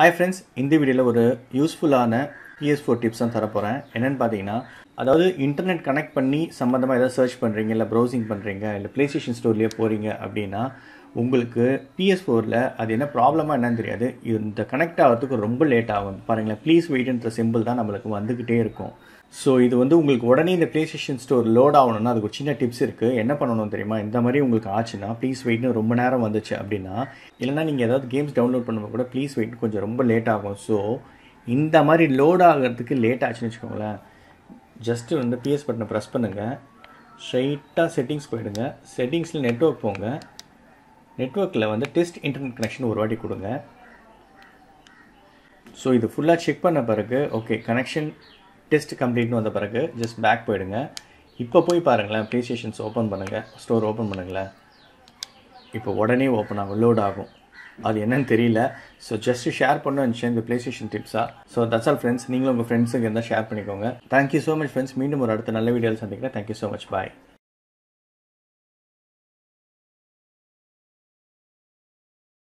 hi friends இந்த வீடியோவில் ஒரு யூஸ்ஃபுல்லான பிஎஸ் ஃபோர் டிப்ஸ் தான் தரப்போகிறேன் என்னென்னு பார்த்தீங்கன்னா அதாவது இன்டர்நெட் கனெக்ட் பண்ணி சம்மந்தமாக ஏதாவது சர்ச் பண்ணுறீங்க இல்லை ப்ரௌசிங் பண்ணுறீங்க இல்லை ப்ளே ஸ்டேஷன் ஸ்டோர்லேயே போகிறீங்க அப்படின்னா உங்களுக்கு பிஎஸ் ஃபோரில் அது என்ன ப்ராப்ளமாக என்னன்னு தெரியாது இந்த கனெக்ட் ஆகிறதுக்கு ரொம்ப லேட் ஆகும் பாருங்களேன் ப்ளீஸ் வெயிட்ன்ற சிம்பிள் தான் நம்மளுக்கு வந்துக்கிட்டே இருக்கும் ஸோ இது வந்து உங்களுக்கு உடனே இந்த ப்ளே ஸ்டேஷன் ஸ்டோர் லோட் ஆகணும்னா அதுக்கு ஒரு சின்ன டிப்ஸ் இருக்குது என்ன பண்ணணும் தெரியுமா இந்த மாதிரி உங்களுக்கு ஆச்சுன்னா ப்ளீஸ் வெயிட்னு ரொம்ப நேரம் வந்துச்சு அப்படின்னா இல்லைனா நீங்கள் ஏதாவது கேம்ஸ் டவுன்லோட் பண்ணும்போது கூட ப்ளீஸ் வெயிட் கொஞ்சம் ரொம்ப லேட் ஆகும் ஸோ இந்த மாதிரி லோட் ஆகிறதுக்கு லேட் ஆச்சுன்னு வச்சுக்கோங்களேன் ஜஸ்ட்டு வந்து பிஎஸ் பட்டனை ப்ரெஸ் பண்ணுங்கள் ஸ்ட்ரைட்டாக செட்டிங்ஸ் போயிடுங்க செட்டிங்ஸில் நெட்ஒர்க் போங்க நெட்ஒர்க்கில் வந்து டெஸ்ட் இன்டர்நெட் கனெக்ஷன் ஒரு வாட்டி கொடுங்க ஸோ இது ஃபுல்லாக செக் பண்ண பிறகு ஓகே கனெக்ஷன் டெஸ்ட் கம்ப்ளீட்னு வந்த பிறகு ஜஸ்ட் பேக் போயிடுங்க இப்போ போய் பாருங்களேன் ப்ளே ஸ்டேஷன்ஸ் ஓப்பன் பண்ணுங்கள் ஸ்டோர் ஓப்பன் பண்ணுங்களேன் இப்போ உடனே ஓப்பன் ஆகும் லோட் ஆகும் அது என்னன்னு தெரியல ஸோ ஜஸ்ட் ஷேர் பண்ண இருந்துச்சு இந்த ப்ளே ஸ்டேஷன் டிப்ஸாக ஸோ தட்ஸ் ஆல் ஃப்ரெண்ட்ஸ் நீங்களும் உங்கள் ஃப்ரெண்ட்ஸுக்கு இருந்தால் ஷேர் பண்ணிக்கோங்க தேங்க்யூ ஸோ மச் ஃப்ரெண்ட்ஸ் மீண்டும் ஒரு அடுத்த நல்ல வீடியோவில் சந்திக்கிறேன் தேங்க்யூ ஸோ மச் பாய்